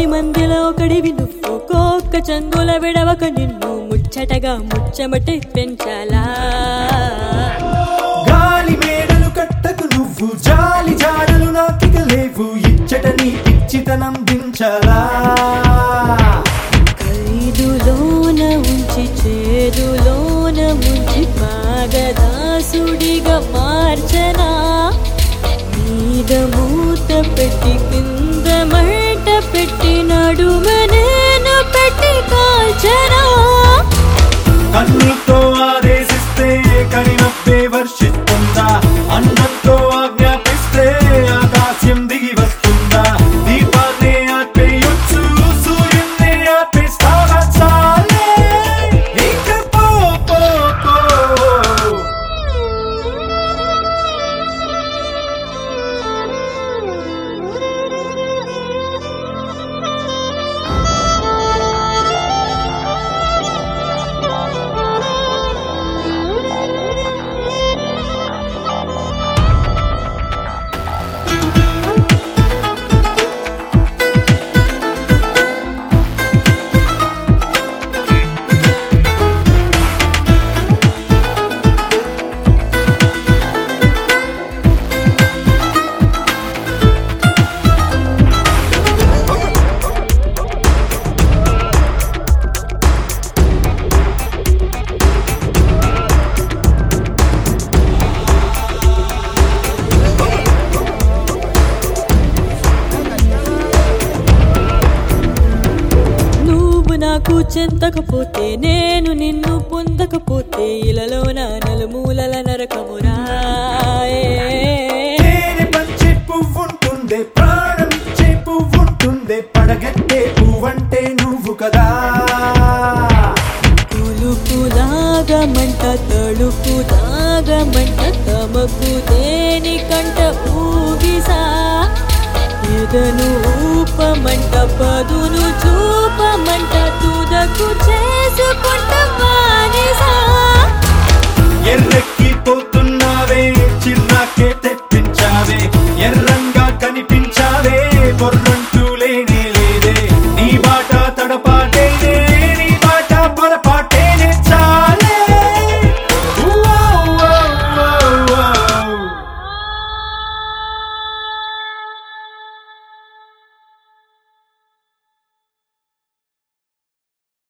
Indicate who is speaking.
Speaker 1: కోటి మందిలో ఒకడివి నువ్వు కోక్క చంగుల విడవక నిన్ను ముచ్చటగా ముచ్చమటి పెంచాలా
Speaker 2: గాలి మేడలు కట్టకు నువ్వు జాలి జాడలు నాకిక లేవు ఇచ్చట నీ పిచ్చితనం దించలా
Speaker 1: ఖైదులోన ఉంచి చేదులోన ముంచి పాగదాసుడిగా మార్చనా మీద మూత పెట్టి కింద మంట పెట్టి నడుమ నేను పెట్టి కాల్చనా
Speaker 2: కన్నుతో ఆదేశిస్తే కనినప్పే వర్షిస్తుందా అన్నంతో ఆజ్ఞాపిస్తే ఆకాశం దిగి వస్తుందా దీపాన్ని ఆపేయొచ్చు సూర్యున్నే ఆపేస్తావా చాలే ఇక పో పో పో
Speaker 1: నువ్వు నాకు చెంతకపోతే నేను నిన్ను పొందకపోతే ఇలలో నా నలుమూలల నరకమురా
Speaker 2: తేనె పంచే పువ్వుంటుందే ప్రాణమిచ్చే పువ్వుంటుందే పడగట్టే పువ్వంటే నువ్వు కదా
Speaker 1: పులుపులాగా మంట తడుపులాగా మంట తమకు దేనికంట ఊగిసా ఎదను ఊపమంట పదును చూపమంట తుదకు చేసుకుంట బానిసా